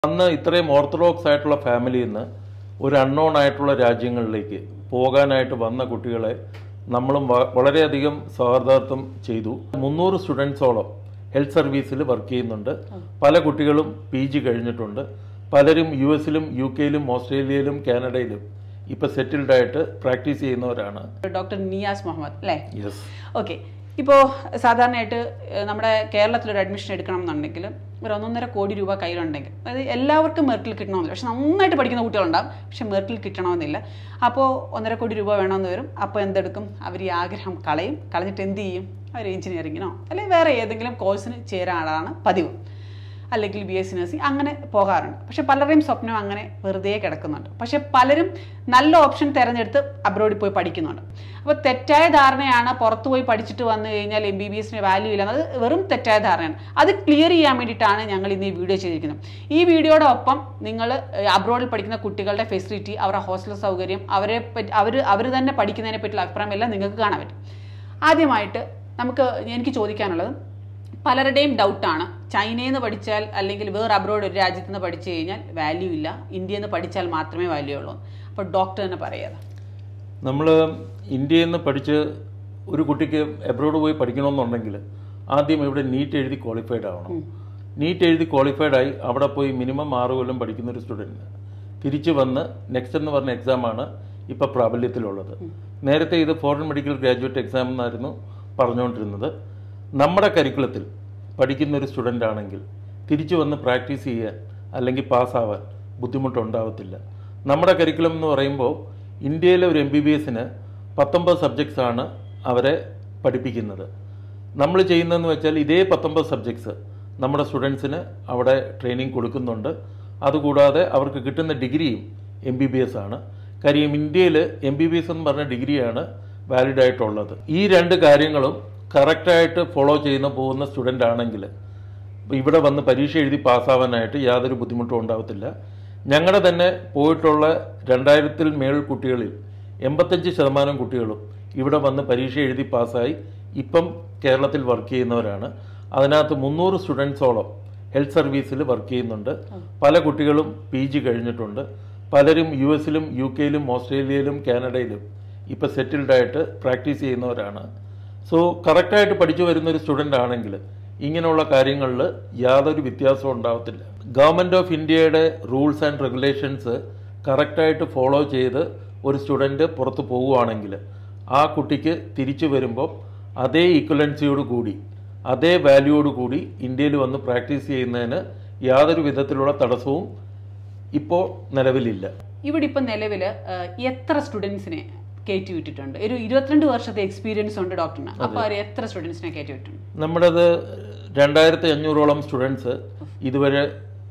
അന്ന് ഇത്രയും ഓർത്തഡോക്സ് ആയിട്ടുള്ള ഫാമിലിയിൽ നിന്ന് ഒരു അൺനോൺ ആയിട്ടുള്ള രാജ്യങ്ങളിലേക്ക് പോകാനായിട്ട് വന്ന കുട്ടികളെ നമ്മളും വ- വളരെയധികം സൗഹാർദ്ദം ചെയ്തു മുന്നൂറ് സ്റ്റുഡൻസോളം ഹെൽത്ത് സർവീസിൽ വർക്ക് ചെയ്യുന്നുണ്ട് പല കുട്ടികളും പി ജി കഴിഞ്ഞിട്ടുണ്ട് പലരും യു എസിലും യു കെയിലും ഓസ്ട്രേലിയയിലും കാനഡയിലും ഇപ്പം സെറ്റിൽഡ് ആയിട്ട് പ്രാക്ടീസ് ചെയ്യുന്നവരാണ് ഡോക്ടർ നിയാസ് മുഹമ്മദ് അല്ലേ യെസ് ഓക്കെ ഇപ്പോൾ സാധാരണയായിട്ട് ഏഹ്, നമ്മുടെ കേരളത്തിലൊരു അഡ്മിഷൻ എടുക്കണം എന്നുണ്ടെങ്കിൽ ഒരു ഒന്നൊന്നര കോടി രൂപ കയ്യിലുണ്ടെങ്കിൽ അതായത് എല്ലാവർക്കും മെറിറ്റിൽ കിട്ടണമെന്നില്ല പക്ഷെ നന്നായിട്ട് പഠിക്കുന്ന കുട്ടികളുണ്ടാവും പക്ഷെ മെറിറ്റിൽ കിട്ടണമെന്നില്ല അപ്പോൾ ഒന്നര കോടി രൂപ വേണമെന്ന് വരും അപ്പോൾ എന്തെടുക്കും അവർ ഈ ആഗ്രഹം കളയും കളഞ്ഞിട്ട് എന്ത് ചെയ്യും അവർ എഞ്ചിനീയറിങ്ങിനോ അല്ലെങ്കിൽ വേറെ ഏതെങ്കിലും കോഴ്സിന് ചേരാനാണ് പതിവ് അല്ലെങ്കിൽ ബി എസ് സി നഴ്സിംഗ് അങ്ങനെ പോകാറുണ്ട് പക്ഷെ പലരുടെയും സ്വപ്നം അങ്ങനെ വെറുതെ കിടക്കുന്നുണ്ട് പക്ഷെ പലരും നല്ല ഓപ്ഷൻ തിരഞ്ഞെടുത്ത് അബ്രോഡിൽ പോയി പഠിക്കുന്നുണ്ട് അപ്പോൾ തെറ്റായ ധാരണയാണ് പുറത്ത് പോയി പഠിച്ചിട്ട് വന്നു കഴിഞ്ഞാൽ എം ബി ബി എസിന് വാല്യൂ ഇല്ല അത് വെറും തെറ്റായ ധാരണയാണ് അത് ക്ലിയർ ചെയ്യാൻ വേണ്ടിയിട്ടാണ് ഞങ്ങൾ ഇന്ന് ഈ വീഡിയോ ചെയ്തിരിക്കുന്നത് ഈ വീഡിയോയുടെ ഒപ്പം നിങ്ങൾ അബ്രോഡിൽ പഠിക്കുന്ന കുട്ടികളുടെ ഫെസിലിറ്റി അവരുടെ ഹോസ്റ്റൽ സൗകര്യം അവരെ പറ്റി അവർ അവർ തന്നെ പഠിക്കുന്നതിനെ പറ്റിയുള്ള അഭിപ്രായം എല്ലാം നിങ്ങൾക്ക് കാണാൻ പറ്റും ആദ്യമായിട്ട് നമുക്ക് എനിക്ക് ചോദിക്കാനുള്ളത് പലരുടെയും ഡൗട്ടാണ് ചൈനയിൽ നിന്ന് പഠിച്ചാൽ അല്ലെങ്കിൽ വേറെ അബ്രോഡ് ഒരു രാജ്യത്ത് നിന്ന് പഠിച്ചു കഴിഞ്ഞാൽ വാല്യൂ ഇല്ല ഇന്ത്യയിൽ നിന്ന് പഠിച്ചാൽ മാത്രമേ വാല്യൂ ഉള്ളൂ അപ്പോൾ ഡോക്ടർ തന്നെ പറയാതെ നമ്മൾ ഇന്ത്യയിൽ നിന്ന് പഠിച്ച് ഒരു കുട്ടിക്ക് എബ്രോഡ് പോയി പഠിക്കണമെന്നുണ്ടെങ്കിൽ ആദ്യം ഇവിടെ നീറ്റ് എഴുതി ക്വാളിഫൈഡ് ആവണം നീറ്റ് എഴുതി ക്വാളിഫൈഡ് ആയി അവിടെ പോയി മിനിമം ആറ് കൊല്ലം പഠിക്കുന്ന ഒരു സ്റ്റുഡൻറ്റിന് തിരിച്ച് വന്ന് നെക്സ്റ്റ് എന്ന് പറഞ്ഞ എക്സാമാണ് ഇപ്പോൾ പ്രാബല്യത്തിലുള്ളത് നേരത്തെ ഇത് ഫോറിൻ മെഡിക്കൽ ഗ്രാജുവേറ്റ് എക്സാം എന്നായിരുന്നു പറഞ്ഞുകൊണ്ടിരുന്നത് നമ്മുടെ കരിക്കുലത്തിൽ പഠിക്കുന്ന ഒരു സ്റ്റുഡൻ്റ് ആണെങ്കിൽ തിരിച്ചു വന്ന് പ്രാക്ടീസ് ചെയ്യാൻ അല്ലെങ്കിൽ പാസ്സാവാൻ ബുദ്ധിമുട്ടുണ്ടാവത്തില്ല നമ്മുടെ കരിക്കുലം എന്ന് പറയുമ്പോൾ ഇന്ത്യയിലെ ഒരു എം ബി ബി എസിന് പത്തൊമ്പത് സബ്ജക്ട്സ് ആണ് അവരെ പഠിപ്പിക്കുന്നത് നമ്മൾ ചെയ്യുന്നതെന്ന് വെച്ചാൽ ഇതേ പത്തൊമ്പത് സബ്ജക്ട്സ് നമ്മുടെ സ്റ്റുഡൻസിന് അവിടെ ട്രെയിനിങ് കൊടുക്കുന്നുണ്ട് അതുകൂടാതെ അവർക്ക് കിട്ടുന്ന ഡിഗ്രിയും എം ബി ബി എസ് ആണ് കാര്യം ഇന്ത്യയിൽ എം ബി ബി എസ് എന്ന് പറഞ്ഞ ഡിഗ്രിയാണ് വാലിഡ് ആയിട്ടുള്ളത് ഈ രണ്ട് കാര്യങ്ങളും കറക്റ്റായിട്ട് ഫോളോ ചെയ്യുന്ന പോകുന്ന സ്റ്റുഡൻ്റ് ആണെങ്കിൽ ഇവിടെ വന്ന് പരീക്ഷ എഴുതി പാസ്സാവാനായിട്ട് യാതൊരു ബുദ്ധിമുട്ടും ഉണ്ടാവത്തില്ല ഞങ്ങളുടെ തന്നെ പോയിട്ടുള്ള രണ്ടായിരത്തിൽ മേൽ കുട്ടികളിൽ എൺപത്തഞ്ച് ശതമാനം കുട്ടികളും ഇവിടെ വന്ന് പരീക്ഷ എഴുതി പാസ്സായി ഇപ്പം കേരളത്തിൽ വർക്ക് ചെയ്യുന്നവരാണ് അതിനകത്ത് മുന്നൂറ് സ്റ്റുഡൻസോളം ഹെൽത്ത് സർവീസിൽ വർക്ക് ചെയ്യുന്നുണ്ട് പല കുട്ടികളും പി ജി കഴിഞ്ഞിട്ടുണ്ട് പലരും യു എസിലും യു കെയിലും ഓസ്ട്രേലിയയിലും കാനഡയിലും ഇപ്പം സെറ്റിൽഡ് ആയിട്ട് പ്രാക്ടീസ് ചെയ്യുന്നവരാണ് സോ കറക്റ്റായിട്ട് പഠിച്ചു വരുന്ന ഒരു സ്റ്റുഡൻ്റ് ആണെങ്കിൽ ഇങ്ങനെയുള്ള കാര്യങ്ങളിൽ യാതൊരു വ്യത്യാസവും ഉണ്ടാവത്തില്ല ഗവൺമെൻറ് ഓഫ് ഇന്ത്യയുടെ റൂൾസ് ആൻഡ് റെഗുലേഷൻസ് കറക്റ്റായിട്ട് ഫോളോ ചെയ്ത് ഒരു സ്റ്റുഡൻറ്റ് പുറത്ത് പോവുകയാണെങ്കിൽ ആ കുട്ടിക്ക് തിരിച്ചു വരുമ്പോൾ അതേ ഈക്വലൻസിയോട് കൂടി അതേ വാല്യൂയോട് കൂടി ഇന്ത്യയിൽ വന്ന് പ്രാക്ടീസ് ചെയ്യുന്നതിന് യാതൊരു വിധത്തിലുള്ള തടസ്സവും ഇപ്പോൾ നിലവിലില്ല ഇവിടെ ഇപ്പം നിലവിൽ എത്ര സ്റ്റുഡൻസിനെ കയറ്റി വിട്ടിട്ടുണ്ട് ഒരു ഇരുപത്തിരണ്ട് വർഷത്തെ എക്സ്പീരിയൻസ് ഉണ്ട് ഡോക്ടറിന് അപ്പോൾ അവർ എത്ര സ്റ്റുഡൻസിനെ കയറ്റി വിട്ടിട്ടുണ്ട് നമ്മുടേത് രണ്ടായിരത്തി അഞ്ഞൂറോളം സ്റ്റുഡൻസ് ഇതുവരെ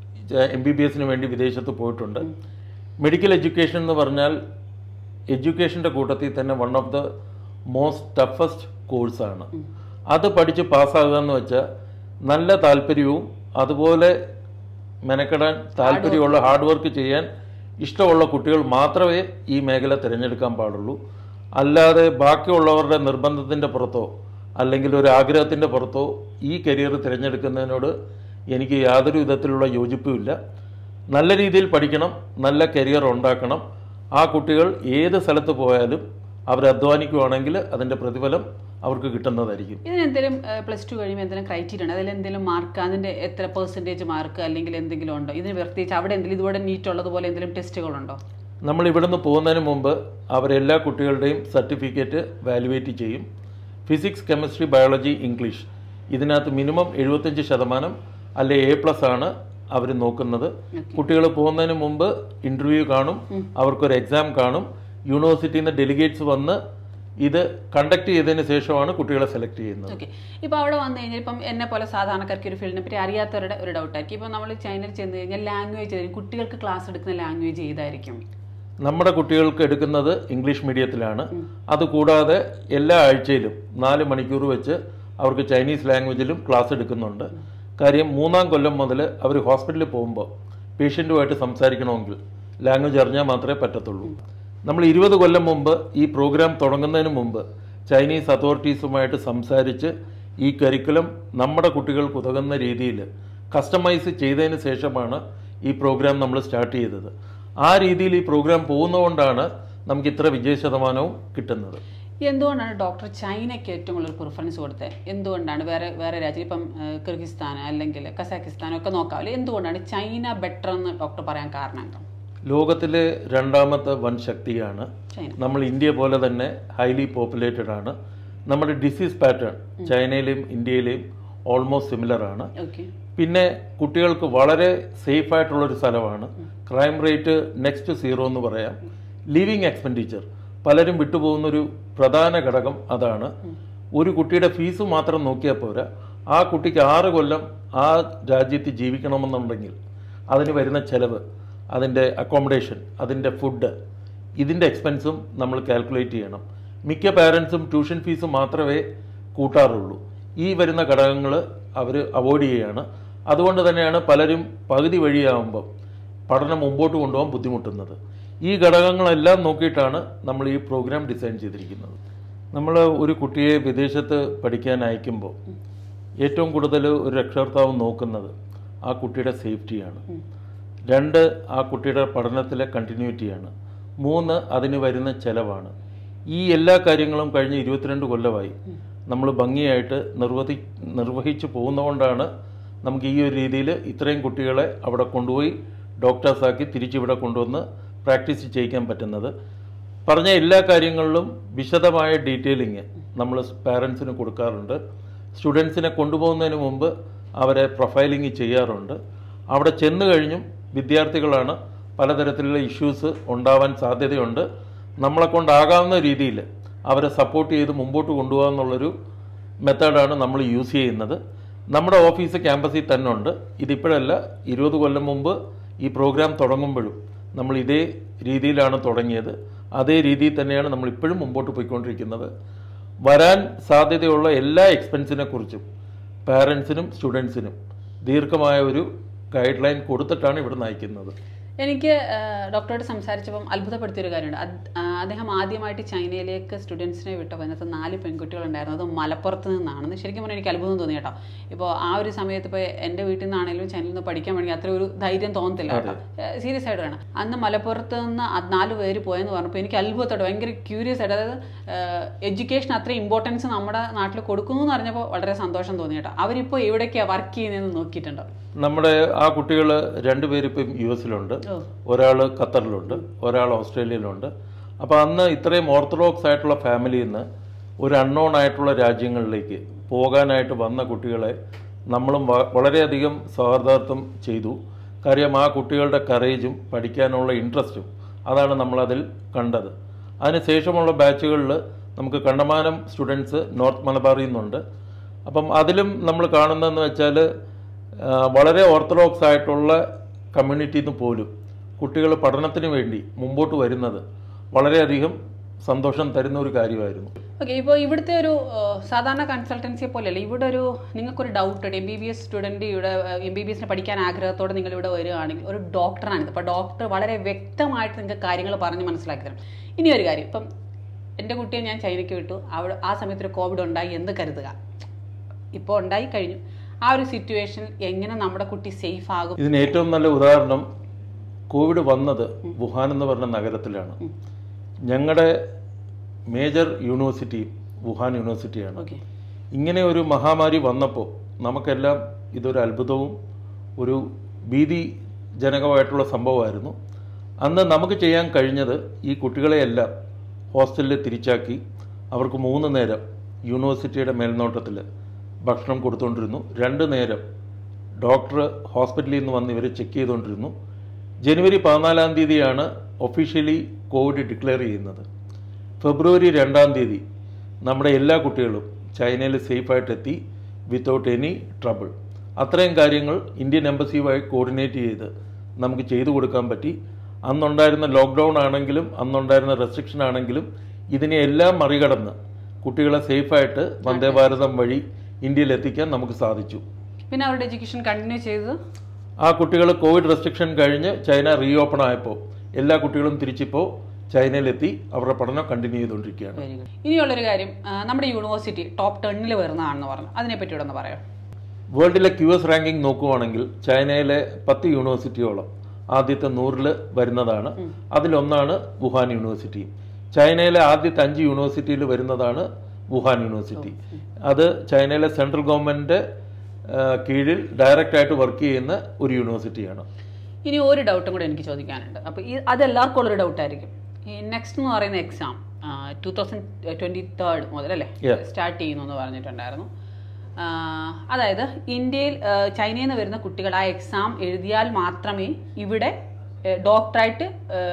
എം ബി ബി എസിന് വേണ്ടി വിദേശത്ത് പോയിട്ടുണ്ട് മെഡിക്കൽ എഡ്യൂക്കേഷൻ എന്ന് പറഞ്ഞാൽ എഡ്യൂക്കേഷൻ്റെ കൂട്ടത്തിൽ തന്നെ one of the most toughest കോഴ്സാണ് അത് പഠിച്ച് പാസ്സാകുക എന്ന് വെച്ചാൽ നല്ല താല്പര്യവും അതുപോലെ മെനക്കെടാൻ താല്പര്യമുള്ള ഹാർഡ് വർക്ക് ചെയ്യാൻ ഇഷ്ടമുള്ള കുട്ടികൾ മാത്രമേ ഈ മേഖല തിരഞ്ഞെടുക്കാൻ പാടുള്ളൂ അല്ലാതെ ബാക്കിയുള്ളവരുടെ നിർബന്ധത്തിൻ്റെ പുറത്തോ അല്ലെങ്കിൽ ഒരു ആഗ്രഹത്തിൻ്റെ പുറത്തോ ഈ കരിയർ തിരഞ്ഞെടുക്കുന്നതിനോട് എനിക്ക് യാതൊരു വിധത്തിലുള്ള യോജിപ്പുമില്ല നല്ല രീതിയിൽ പഠിക്കണം നല്ല കരിയർ ഉണ്ടാക്കണം ആ കുട്ടികൾ ഏത് സ്ഥലത്ത് പോയാലും അവർ അധ്വാനിക്കുവാണെങ്കിൽ അതിൻ്റെ പ്രതിഫലം അവർക്ക് കിട്ടുന്നതായിരിക്കും ഇതിന് എന്തെങ്കിലും പ്ലസ് ടു കഴിയുമ്പോൾ എന്തെങ്കിലും ക്രൈറ്റീരിയ ഉണ്ട് അതിൽ എന്തെങ്കിലും മാർക്ക് അതിൻ്റെ എത്ര പെർസെൻറ്റേജ് മാർക്ക് അല്ലെങ്കിൽ എന്തെങ്കിലും ഉണ്ടോ ഇതിന് പ്രത്യേകിച്ച് അവിടെ എന്തെങ്കിലും ഇതുപോലെ നീറ്റ് ഉള്ളതുപോലെ എന്തെങ്കിലും ടെസ്റ്റുകളുണ്ടോ നമ്മൾ ഇവിടുന്ന് പോകുന്നതിന് മുമ്പ് അവരെല്ലാ കുട്ടികളുടെയും സർട്ടിഫിക്കറ്റ് വാലുവേറ്റ് ചെയ്യും ഫിസിക്സ് കെമിസ്ട്രി ബയോളജി ഇംഗ്ലീഷ് ഇതിനകത്ത് മിനിമം എഴുപത്തഞ്ച് ശതമാനം അല്ലെ എ പ്ലസ് ആണ് അവർ നോക്കുന്നത് കുട്ടികൾ പോകുന്നതിന് മുമ്പ് ഇൻ്റർവ്യൂ കാണും അവർക്കൊരു എക്സാം കാണും യൂണിവേഴ്സിറ്റിയിൽ നിന്ന് ഡെലിഗേറ്റ്സ് വന്ന് ഇത് കണ്ടക്ട് ചെയ്തതിന് ശേഷമാണ് കുട്ടികളെ സെലക്ട് ചെയ്യുന്നത് ഓക്കെ ഇപ്പോൾ അവിടെ വന്നു കഴിഞ്ഞാൽ ഇപ്പം എന്നെ പോലെ സാധാരണക്കാർക്ക് ഒരു ഫീൽഡിനെ പറ്റി അറിയാത്തവരുടെ ഒരു ഡൗട്ടായിരിക്കും ഇപ്പം നമ്മൾ ചൈനയിൽ ചെന്ന് കഴിഞ്ഞാൽ ലാംഗ്വേജ് ആയിരിക്കും കുട്ടികൾക്ക് ക്ലാസ് എടുക്കുന്ന ലാംഗ്വേജ് ഏതായിരിക്കും നമ്മുടെ കുട്ടികൾക്ക് എടുക്കുന്നത് ഇംഗ്ലീഷ് മീഡിയത്തിലാണ് അതുകൂടാതെ എല്ലാ ആഴ്ചയിലും നാല് മണിക്കൂർ വെച്ച് അവർക്ക് ചൈനീസ് ലാംഗ്വേജിലും ക്ലാസ് എടുക്കുന്നുണ്ട് കാര്യം മൂന്നാം കൊല്ലം മുതൽ അവർ ഹോസ്പിറ്റലിൽ പോകുമ്പോൾ പേഷ്യൻറ്റുമായിട്ട് സംസാരിക്കണമെങ്കിൽ ലാംഗ്വേജ് അറിഞ്ഞാൽ മാത്രമേ പറ്റത്തുള്ളൂ നമ്മൾ ഇരുപത് കൊല്ലം മുമ്പ് ഈ പ്രോഗ്രാം തുടങ്ങുന്നതിന് മുമ്പ് ചൈനീസ് അതോറിറ്റീസുമായിട്ട് സംസാരിച്ച് ഈ കരിക്കുലം നമ്മുടെ കുട്ടികൾക്ക് ഉതകുന്ന രീതിയിൽ കസ്റ്റമൈസ് ചെയ്തതിന് ശേഷമാണ് ഈ പ്രോഗ്രാം നമ്മൾ സ്റ്റാർട്ട് ചെയ്തത് ആ രീതിയിൽ ഈ പ്രോഗ്രാം പോകുന്നതുകൊണ്ടാണ് നമുക്ക് ഇത്ര വിജയ ശതമാനവും കിട്ടുന്നത് എന്തുകൊണ്ടാണ് ഡോക്ടർ ചൈനയ്ക്ക് ഏറ്റവും കൂടുതൽ പ്രിഫറൻസ് കൊടുത്തത് എന്തുകൊണ്ടാണ് വേറെ വേറെ രാജ്യം ഇപ്പം ഏഹ്, കിർഗിസ്ഥാൻ അല്ലെങ്കിൽ കസാക്കിസ്ഥാൻ ഒക്കെ നോക്കാമല്ലോ എന്തുകൊണ്ടാണ് ചൈന ബെറ്റർ എന്ന് ഡോക്ടർ പറയാൻ കാരണം എന്താ ലോകത്തിലെ രണ്ടാമത്തെ വൻ ശക്തിയാണ് ചൈന നമ്മൾ ഇന്ത്യ പോലെ തന്നെ ഹൈലി പോപ്പുലേറ്റഡ് ആണ് നമ്മുടെ ഡിസീസ് പാറ്റേൺ ചൈനയിലെയും ഇന്ത്യയിലെയും ഓൾമോസ്റ്റ് സിമിലർ ആണ് ഓക്കെ പിന്നെ കുട്ടികൾക്ക് വളരെ സേഫ് ആയിട്ടുള്ളൊരു സ്ഥലമാണ് ക്രൈം റേറ്റ് നെക്സ്റ്റ് സീറോ എന്ന് പറയാം ലിവിങ് എക്സ്പെൻഡിച്ചർ പലരും വിട്ടുപോകുന്നൊരു പ്രധാന ഘടകം അതാണ് ഒരു കുട്ടിയുടെ ഫീസ് മാത്രം നോക്കിയാൽ പോരാ ആ കുട്ടിക്ക് ആറ് കൊല്ലം ആ രാജ്യത്ത് ജീവിക്കണമെന്നുണ്ടെങ്കിൽ അതിന് വരുന്ന ചെലവ് അതിൻ്റെ അക്കോമഡേഷൻ അതിൻ്റെ ഫുഡ് ഇതിൻ്റെ എക്സ്പെൻസും നമ്മൾ കാൽക്കുലേറ്റ് ചെയ്യണം മിക്ക പാരൻസും ട്യൂഷൻ ഫീസ് മാത്രമേ കൂട്ടാറുള്ളൂ ഈ വരുന്ന ഘടകങ്ങൾ അവർ അവോയ്ഡ് ചെയ്യുകയാണ് അതുകൊണ്ട് തന്നെയാണ് പലരും പകുതി വഴിയാകുമ്പം പഠനം മുമ്പോട്ട് കൊണ്ടുപോകാൻ ബുദ്ധിമുട്ടുന്നത് ഈ ഘടകങ്ങളെല്ലാം നോക്കിയിട്ടാണ് നമ്മൾ ഈ പ്രോഗ്രാം ഡിസൈൻ ചെയ്തിരിക്കുന്നത് നമ്മൾ ഒരു കുട്ടിയെ വിദേശത്ത് പഠിക്കാൻ അയക്കുമ്പോൾ ഏറ്റവും കൂടുതൽ ഒരു രക്ഷകർത്താവ് നോക്കുന്നത് ആ കുട്ടിയുടെ സേഫ്റ്റിയാണ് രണ്ട് ആ കുട്ടിയുടെ പഠനത്തിലെ കണ്ടിന്യൂറ്റിയാണ് മൂന്ന് അതിന് വരുന്ന ചെലവാണ് ഈ എല്ലാ കാര്യങ്ങളും കഴിഞ്ഞ് ഇരുപത്തിരണ്ട് കൊല്ലമായി നമ്മൾ ഭംഗിയായിട്ട് നിർവഹി നിർവഹിച്ചു പോകുന്നതുകൊണ്ടാണ് നമുക്ക് ഈ ഒരു രീതിയിൽ ഇത്രയും കുട്ടികളെ അവിടെ കൊണ്ടുപോയി ഡോക്ടേഴ്സാക്കി തിരിച്ചിവിടെ കൊണ്ടുവന്ന് പ്രാക്ടീസ് ചെയ്യിക്കാൻ പറ്റുന്നത് പറഞ്ഞ എല്ലാ കാര്യങ്ങളിലും വിശദമായ ഡീറ്റെയിലിങ് നമ്മൾ പാരൻസിന് കൊടുക്കാറുണ്ട് സ്റ്റുഡൻസിനെ കൊണ്ടുപോകുന്നതിന് മുമ്പ് അവരെ പ്രൊഫൈലിംഗ് ചെയ്യാറുണ്ട് അവിടെ ചെന്ന് കഴിഞ്ഞും വിദ്യാർത്ഥികളാണ് പലതരത്തിലുള്ള ഇഷ്യൂസ് ഉണ്ടാവാൻ സാധ്യതയുണ്ട് നമ്മളെ കൊണ്ടാകാവുന്ന രീതിയിൽ അവരെ സപ്പോർട്ട് ചെയ്ത് മുമ്പോട്ട് കൊണ്ടുപോകാമെന്നുള്ളൊരു മെത്തേഡാണ് നമ്മൾ യൂസ് ചെയ്യുന്നത് നമ്മുടെ ഓഫീസ് ക്യാമ്പസിൽ തന്നെ ഉണ്ട് ഇതിപ്പോഴല്ല ഇരുപത് കൊല്ലം മുമ്പ് ഈ പ്രോഗ്രാം തുടങ്ങുമ്പോഴും നമ്മൾ ഇതേ രീതിയിലാണ് തുടങ്ങിയത് അതേ രീതിയിൽ തന്നെയാണ് നമ്മൾ ഇപ്പോഴും മുമ്പോട്ട് പോയിക്കൊണ്ടിരിക്കുന്നത് വരാൻ സാധ്യതയുള്ള എല്ലാ എക്സ്പെൻസിനെ കുറിച്ചും പാരൻസിനും സ്റ്റുഡൻസിനും ദീർഘമായ ഒരു ഗൈഡ് ലൈൻ കൊടുത്തിട്ടാണ് ഇവിടെ നയിക്കുന്നത് എനിക്ക് ആ, ഡോക്ടറോട് സംസാരിച്ചപ്പം അത്ഭുതപ്പെടുത്തിയൊരു കാര്യമുണ്ട് അത്- ആ, അദ്ദേഹം ആദ്യമായിട്ട് ചൈനയിലേക്ക് സ്റ്റുഡൻസിനെ വിട്ടപ്പോൾ അതിനകത്ത് നാല് പെൺകുട്ടികളുണ്ടായിരുന്നു അത് മലപ്പുറത്ത് നിന്നാണെന്ന് ശരിക്കും പറഞ്ഞാൽ എനിക്ക് അത്ഭുതം തോന്നി കേട്ടോ ഇപ്പോൾ ആ ഒരു സമയത്ത് ഇപ്പോൾ എൻ്റെ വീട്ടിൽ നിന്നാണെങ്കിലും ചൈനയിൽ നിന്ന് പഠിക്കാൻ വേണമെങ്കിൽ അത്ര ഒരു ധൈര്യം തോന്നത്തില്ല കേട്ടോ സീരിയസ് ആയിട്ട് വേണം അന്ന് മലപ്പുറത്ത് നിന്ന് അത് നാല് പേര് പോയെന്ന് പറഞ്ഞപ്പോൾ എനിക്ക് അത്ഭുതത്തോടെ ഭയങ്കര ക്യൂരിയസ് ആയിട്ട് അതായത് എഡ്യൂക്കേഷൻ അത്ര ഇമ്പോർട്ടൻസ് നമ്മുടെ നാട്ടിൽ കൊടുക്കുന്നു എന്ന് അറിഞ്ഞപ്പോൾ വളരെ സന്തോഷം തോന്നി കേട്ടോ അവരിപ്പോൾ എവിടേക്കാണ് വർക്ക് ചെയ്യുന്നതെന്ന് നോക്കിയിട്ടുണ്ടോ നമ്മുടെ ആ കുട്ടികൾ രണ്ടുപേരിപ്പം യു എസിലുണ്ട് ഓ ഒരാൾ ഖത്തറിലുണ്ട് ഒരാൾ ഓസ്ട്രേലിയയിലുണ്ട് അപ്പോൾ അന്ന് ഇത്രയും ഓർത്തഡോക്സ് ആയിട്ടുള്ള ഫാമിലിയിൽ നിന്ന് ഒരു അൺനോൺ ആയിട്ടുള്ള രാജ്യങ്ങളിലേക്ക് പോകാനായിട്ട് വന്ന കുട്ടികളെ നമ്മളും വ- വളരെയധികം സൗഹാർദ്ദം ചെയ്തു കാര്യം ആ കുട്ടികളുടെ കറേജും പഠിക്കാനുള്ള ഇൻട്രസ്റ്റും അതാണ് നമ്മളതിൽ കണ്ടത് അതിനുശേഷമുള്ള ബാച്ചുകളിൽ നമുക്ക് കണ്ടമാനം സ്റ്റുഡൻസ് നോർത്ത് മലബാറിൽ നിന്നുണ്ട് അപ്പം അതിലും നമ്മൾ കാണുന്നതെന്ന് വെച്ചാൽ ആ, വളരെ ഓർത്തഡോക്സ് ആയിട്ടുള്ള കമ്മ്യൂണിറ്റിയിൽ നിന്ന് പോലും കുട്ടികൾ പഠനത്തിന് വേണ്ടി മുമ്പോട്ട് വരുന്നത് വളരെയധികം സന്തോഷം തരുന്ന ഒരു കാര്യമായിരുന്നു ഓക്കെ ഇപ്പോൾ ഇവിടുത്തെ ഒരു ഏഹ്, സാധാരണ കൺസൾട്ടൻസിയെ പോലെയല്ല ഇവിടെ ഒരു നിങ്ങൾക്കൊരു doubt M B B S student ഇവിടെ എം ബി ബി എസിന് പഠിക്കാൻ ആഗ്രഹത്തോടെ നിങ്ങൾ ഇവിടെ വരികയാണെങ്കിൽ ഒരു ഡോക്ടറാണ് അപ്പോൾ ഡോക്ടർ വളരെ വ്യക്തമായിട്ട് നിങ്ങൾക്ക് കാര്യങ്ങൾ പറഞ്ഞ് മനസ്സിലാക്കി തരും ഇനി ഒരു കാര്യം ഇപ്പം എൻ്റെ കുട്ടിയെ ഞാൻ ചൈനയ്ക്ക് വിട്ടു അവിടെ ആ സമയത്ത് ഒരു കോവിഡ് ഉണ്ടായി എന്ന് കരുതുക ഇപ്പോൾ ഉണ്ടായി കഴിഞ്ഞു ആ ഒരു സിറ്റുവേഷനിൽ എങ്ങനെ നമ്മുടെ കുട്ടി സേഫ് ആകും ഇതിന് ഏറ്റവും നല്ല ഉദാഹരണം കോവിഡ് വന്നത് വുഹാൻ എന്ന് പറഞ്ഞ നഗരത്തിലാണ് ഞങ്ങളുടെ മേജർ യൂണിവേഴ്സിറ്റി വുഹാൻ യൂണിവേഴ്സിറ്റിയാണ് ഓക്കെ ഇങ്ങനെ ഒരു മഹാമാരി വന്നപ്പോൾ നമുക്കെല്ലാം ഇതൊരു അത്ഭുതവും ഒരു ഭീതിജനകമായിട്ടുള്ള സംഭവമായിരുന്നു അന്ന് നമുക്ക് ചെയ്യാൻ കഴിഞ്ഞത് ഈ കുട്ടികളെയെല്ലാം ഹോസ്റ്റലിൽ തിരിച്ചാക്കി അവർക്ക് മൂന്ന് നേരം യൂണിവേഴ്സിറ്റിയുടെ മേൽനോട്ടത്തിൽ ഭക്ഷണം കൊടുത്തുകൊണ്ടിരുന്നു രണ്ട് നേരം ഡോക്ടർ ഹോസ്പിറ്റലിൽ നിന്ന് വന്ന് ഇവരെ ചെക്ക് ചെയ്തുകൊണ്ടിരുന്നു ജനുവരി പതിനാലാം തീയതിയാണ് ഒഫീഷ്യലി കോവിഡ് ഡിക്ലെയർ ചെയ്യുന്നത് ഫെബ്രുവരി രണ്ടാം തീയതി നമ്മുടെ എല്ലാ കുട്ടികളും ചൈനയിൽ സേഫായിട്ട് എത്തി വിത്തൗട്ട് എനി ട്രബിൾ അത്രയും കാര്യങ്ങൾ ഇന്ത്യൻ എംബസിയുമായി കോർഡിനേറ്റ് ചെയ്ത് നമുക്ക് ചെയ്തു കൊടുക്കാൻ പറ്റി അന്നുണ്ടായിരുന്ന ലോക്ക്ഡൗൺ ആണെങ്കിലും അന്നുണ്ടായിരുന്ന റെസ്ട്രിക്ഷൻ ആണെങ്കിലും ഇതിനെ എല്ലാം മറികടന്ന് കുട്ടികളെ സേഫായിട്ട് വന്ദേ ഭാരതം വഴി ഇന്ത്യയിൽ എത്തിക്കാൻ നമുക്ക് സാധിച്ചു പിന്നെ അവരുടെ എഡ്യൂക്കേഷൻ കണ്ടിന്യൂ ചെയ്ത് ആ കുട്ടികൾ കോവിഡ് റെസ്ട്രിക്ഷൻ കഴിഞ്ഞ് ചൈന റീ ഓപ്പൺ ആയപ്പോൾ എല്ലാ കുട്ടികളും തിരിച്ചിപ്പോൾ ചൈനയിലെത്തി അവരുടെ പഠനം കണ്ടിന്യൂ ചെയ്തുകൊണ്ടിരിക്കുകയാണ് വെരി ഗുഡ് ഇനിയുള്ളൊരു കാര്യം ആ, നമ്മുടെ യൂണിവേഴ്സിറ്റി ടോപ്പ് ടെണ്ണിൽ വരുന്നതാണെന്ന് പറഞ്ഞു അതിനെപ്പറ്റി ഇവിടെ ഒന്ന് പറയാം വേൾഡിലെ ക്യു എസ് റാങ്കിങ് നോക്കുവാണെങ്കിൽ ചൈനയിലെ പത്ത് യൂണിവേഴ്സിറ്റിയോളം ആദ്യത്തെ നൂറിൽ വരുന്നതാണ് അതിലൊന്നാണ് വുഹാൻ യൂണിവേഴ്സിറ്റി ചൈനയിലെ ആദ്യത്തെ അഞ്ച് യൂണിവേഴ്സിറ്റിയിൽ വരുന്നതാണ് വുഹാൻ യൂണിവേഴ്സിറ്റി അത് ചൈനയിലെ സെൻട്രൽ ഗവൺമെൻറ് കീഴിൽ ഡയറക്റ്റ് ആയിട്ട് വർക്ക് ചെയ്യുന്ന ഒരു യൂണിവേഴ്സിറ്റിയാണ് ഇനി ഒരു ഡൗട്ടും കൂടെ എനിക്ക് ചോദിക്കാനുണ്ട് അപ്പോൾ ഈ അത് എല്ലാവർക്കും ഉള്ളൊരു ഡൗട്ടായിരിക്കും ഈ നെക്സ്റ്റ് എന്ന് പറയുന്ന exam two thousand twenty third മുതൽ അല്ലേ Yeah. സ്റ്റാർട്ട് ചെയ്യുന്നു എന്ന് പറഞ്ഞിട്ടുണ്ടായിരുന്നു ആ, അതായത് ഇന്ത്യയിൽ ആ, ചൈനയിൽ നിന്ന് വരുന്ന കുട്ടികൾ ആ എക്സാം എഴുതിയാൽ മാത്രമേ ഇവിടെ ഡോക്ടറായിട്ട്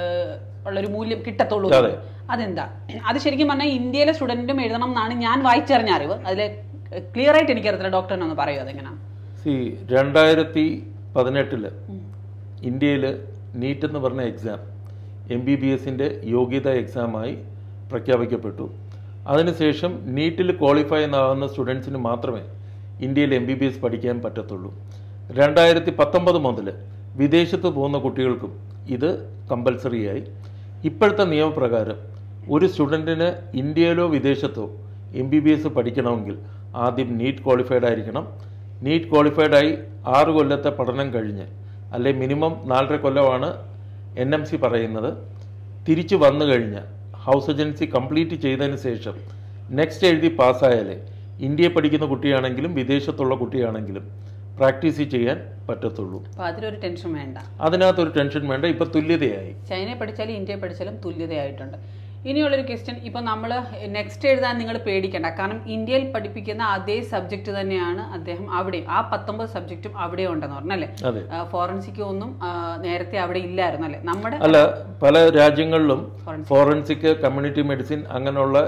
ഉള്ളൊരു മൂല്യം കിട്ടത്തുള്ളൂ അതെ. അതെന്താ അത് ശരിക്കും പറഞ്ഞാൽ ഇന്ത്യയിലെ സ്റ്റുഡൻറ്റും എഴുതണം എന്നാണ് ഞാൻ വായിച്ചറിഞ്ഞ അറിവ് അതിൽ ക്ലിയർ ആയിട്ട് എനിക്കറിയത്തില്ല ഡോക്ടറിനൊന്ന് പറയൂ അതെങ്ങനെയാണ് സി രണ്ടായിരത്തി പതിനെട്ടില് ഇന്ത്യയിൽ നീറ്റ് എന്ന് പറഞ്ഞ എക്സാം എം ബി ബി എസിൻ്റെ യോഗ്യതാ എക്സാമായി പ്രഖ്യാപിക്കപ്പെട്ടു അതിനുശേഷം നീറ്റിൽ ക്വാളിഫൈ ആകുന്ന സ്റ്റുഡൻസിന് മാത്രമേ ഇന്ത്യയിൽ എം ബി ബി എസ് പഠിക്കാൻ പറ്റത്തുള്ളൂ രണ്ടായിരത്തി പത്തൊമ്പത് മുതൽ വിദേശത്ത് പോകുന്ന കുട്ടികൾക്കും ഇത് കമ്പൽസറിയായി ഇപ്പോഴത്തെ നിയമപ്രകാരം ഒരു സ്റ്റുഡൻറ്റിന് ഇന്ത്യയിലോ വിദേശത്തോ എം ബി ബി എസ് പഠിക്കണമെങ്കിൽ ആദ്യം നീറ്റ് ക്വാളിഫൈഡ് ആയിരിക്കണം നീറ്റ് ക്വാളിഫൈഡായി ആറ് കൊല്ലത്തെ പഠനം കഴിഞ്ഞ് അല്ലെ മിനിമം നാലര കൊല്ലമാണ് എൻ എം സി പറയുന്നത് തിരിച്ചു വന്നു കഴിഞ്ഞ് ഹൗസ് ഏജൻസി കംപ്ലീറ്റ് ചെയ്തതിന് ശേഷം നെക്സ്റ്റ് എഴുതി പാസ്സായാലേ ഇന്ത്യയിൽ പഠിക്കുന്ന കുട്ടിയാണെങ്കിലും വിദേശത്തുള്ള കുട്ടിയാണെങ്കിലും പ്രാക്ടീസ് ചെയ്യാൻ പറ്റത്തുള്ളൂ അപ്പോൾ അതിലൊരു ടെൻഷൻ വേണ്ട അതിനകത്തൊരു ടെൻഷൻ വേണ്ട ഇപ്പം തുല്യതയായി ചൈനയെ പഠിച്ചാലും ഇന്ത്യയെ പഠിച്ചാലും തുല്യതയായിട്ടുണ്ട് ഇനിയുള്ളൊരു ക്വസ്റ്റ്യൻ ഇപ്പോൾ നമ്മൾ നെക്സ്റ്റ് എഴുതാൻ നിങ്ങൾ പേടിക്കേണ്ട കാരണം ഇന്ത്യയിൽ പഠിപ്പിക്കുന്ന അതേ സബ്ജക്റ്റ് തന്നെയാണ് അദ്ദേഹം അവിടെയും ആ പത്തൊമ്പത് സബ്ജക്റ്റും അവിടെ ഉണ്ടെന്ന് പറഞ്ഞല്ലേ അതെ ഫോറൻസിക് ഒന്നും ആ, നേരത്തെ അവിടെ ഇല്ലായിരുന്നു അല്ലേ നമ്മുടെ അല്ല പല രാജ്യങ്ങളിലും ഫോറൻസിക് കമ്മ്യൂണിറ്റി മെഡിസിൻ അങ്ങനെയുള്ള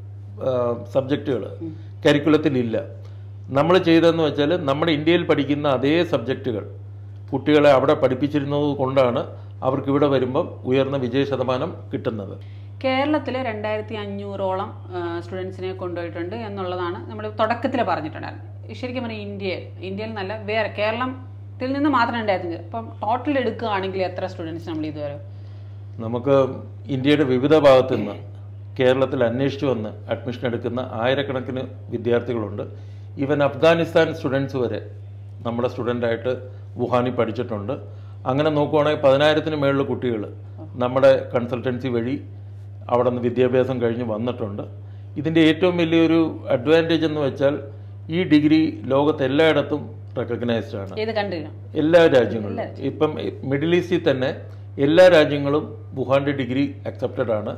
സബ്ജക്റ്റുകൾ കരിക്കുലത്തിലില്ല നമ്മൾ ചെയ്തതെന്ന് വെച്ചാൽ നമ്മുടെ ഇന്ത്യയിൽ പഠിക്കുന്ന അതേ സബ്ജക്റ്റുകൾ കുട്ടികളെ അവിടെ പഠിപ്പിച്ചിരുന്നത് കൊണ്ടാണ് അവർക്ക് ഇവിടെ വരുമ്പം ഉയർന്ന വിജയ ശതമാനം കിട്ടുന്നത് കേരളത്തിൽ രണ്ടായിരത്തി അഞ്ഞൂറോളം സ്റ്റുഡൻസിനെ കൊണ്ടുപോയിട്ടുണ്ട് എന്നുള്ളതാണ് നമ്മൾ തുടക്കത്തിൽ പറഞ്ഞിട്ടുണ്ടായിരുന്നു ശരിക്കും പറഞ്ഞാൽ ഇന്ത്യയിൽ ഇന്ത്യയിൽ നല്ല വേറെ കേരളത്തിൽ നിന്ന് മാത്രമേ ഉണ്ടായിരുന്നില്ല അപ്പം ടോട്ടൽ എടുക്കുകയാണെങ്കിൽ എത്ര സ്റ്റുഡൻസ് നമ്മൾ ഇതുവരെ നമുക്ക് ഇന്ത്യയുടെ വിവിധ ഭാഗത്തു നിന്ന് കേരളത്തിൽ അന്വേഷിച്ചു വന്ന് അഡ്മിഷൻ എടുക്കുന്ന ആയിരക്കണക്കിന് വിദ്യാർത്ഥികളുണ്ട് ഈവൻ അഫ്ഗാനിസ്ഥാൻ സ്റ്റുഡൻസ് വരെ നമ്മുടെ സ്റ്റുഡൻ്റായിട്ട് വുഹാനിൽ പഠിച്ചിട്ടുണ്ട് അങ്ങനെ നോക്കുവാണെങ്കിൽ പതിനായിരത്തിന് മേളിൽ കുട്ടികൾ നമ്മുടെ കൺസൾട്ടൻസി വഴി അവിടെ നിന്ന് വിദ്യാഭ്യാസം കഴിഞ്ഞ് വന്നിട്ടുണ്ട് ഇതിൻ്റെ ഏറ്റവും വലിയൊരു അഡ്വാൻറ്റേജ് എന്ന് വെച്ചാൽ ഈ ഡിഗ്രി ലോകത്ത് എല്ലായിടത്തും റെക്കഗ്നൈസ്ഡ് ആണ് ഏത് കണ്ടില്ല എല്ലാ രാജ്യങ്ങളിലും ഇപ്പം മിഡിൽ ഈസ്റ്റിൽ തന്നെ എല്ലാ രാജ്യങ്ങളും വുഹാന്റെ ഡിഗ്രി അക്സെപ്റ്റഡ് ആണ്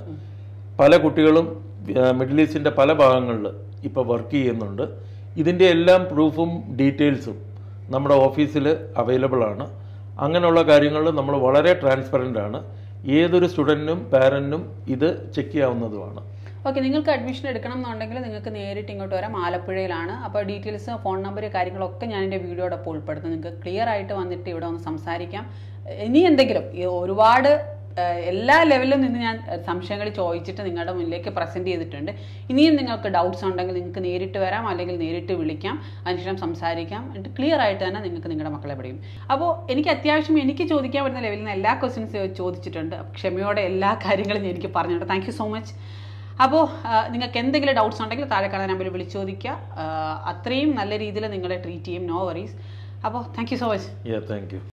പല കുട്ടികളും ആ, മിഡിൽ ഈസ്റ്റിൻ്റെ പല ഭാഗങ്ങളിൽ ഇപ്പോൾ വർക്ക് ചെയ്യുന്നുണ്ട് ഇതിൻ്റെ എല്ലാം പ്രൂഫും ഡീറ്റെയിൽസും നമ്മുടെ ഓഫീസിൽ അവൈലബിൾ ആണ് അങ്ങനെയുള്ള കാര്യങ്ങളിൽ നമ്മൾ വളരെ ട്രാൻസ്പെറൻ്റ് ആണ് ഏതൊരു സ്റ്റുഡൻറ്റിനും പാരൻറ്റിനും ഇത് ചെക്ക് ചെയ്യാവുന്നതുമാണ് ഓക്കെ നിങ്ങൾക്ക് അഡ്മിഷൻ എടുക്കണം എന്നുണ്ടെങ്കിൽ നിങ്ങൾക്ക് നേരിട്ട് ഇങ്ങോട്ട് വരാം ആലപ്പുഴയിലാണ് അപ്പോൾ ഡീറ്റെയിൽസ് ഫോൺ നമ്പർ കാര്യങ്ങളൊക്കെ ഞാൻ എൻ്റെ വീഡിയോടൊപ്പം ഉൾപ്പെടുത്തും നിങ്ങൾക്ക് ക്ലിയർ ആയിട്ട് വന്നിട്ട് ഇവിടെ ഒന്ന് സംസാരിക്കാം ഇനി എന്തെങ്കിലും ഈ ഒരുപാട് ഏഹ്, എല്ലാ ലെവലിലും നിന്ന് ഞാൻ ഏഹ്, സംശയങ്ങൾ ചോദിച്ചിട്ട് നിങ്ങളുടെ മുന്നിലേക്ക് പ്രസൻറ്റ് ചെയ്തിട്ടുണ്ട് ഇനിയും നിങ്ങൾക്ക് ഡൗട്ട്സ് ഉണ്ടെങ്കിൽ നിങ്ങൾക്ക് നേരിട്ട് വരാം അല്ലെങ്കിൽ നേരിട്ട് വിളിക്കാം അതിനുശേഷം സംസാരിക്കാം എന്നിട്ട് ക്ലിയർ ആയിട്ട് തന്നെ നിങ്ങൾക്ക് നിങ്ങളുടെ മക്കളെ പഠിക്കും അപ്പോൾ എനിക്ക് അത്യാവശ്യം എനിക്ക് ചോദിക്കാൻ പറ്റുന്ന ലെവലിൽ നിന്ന് എല്ലാ ക്വസ്റ്റ്യൻസ് ചോദിച്ചിട്ടുണ്ട് ക്ഷമയോടെ എല്ലാ കാര്യങ്ങളും എനിക്ക് പറഞ്ഞിട്ടുണ്ട് താങ്ക് യു സോ മച്ച് അപ്പോൾ നിങ്ങൾക്ക് എന്തെങ്കിലും ഡൗട്ട്സ് ഉണ്ടെങ്കിൽ താഴെ കാണാൻ നമ്പറിൽ വിളിച്ച് ചോദിക്കുക ആ, അത്രയും നല്ല രീതിയിൽ നിങ്ങളെ ട്രീറ്റ് ചെയ്യും നോ വറീസ് അപ്പോൾ thank you so much yeah thank U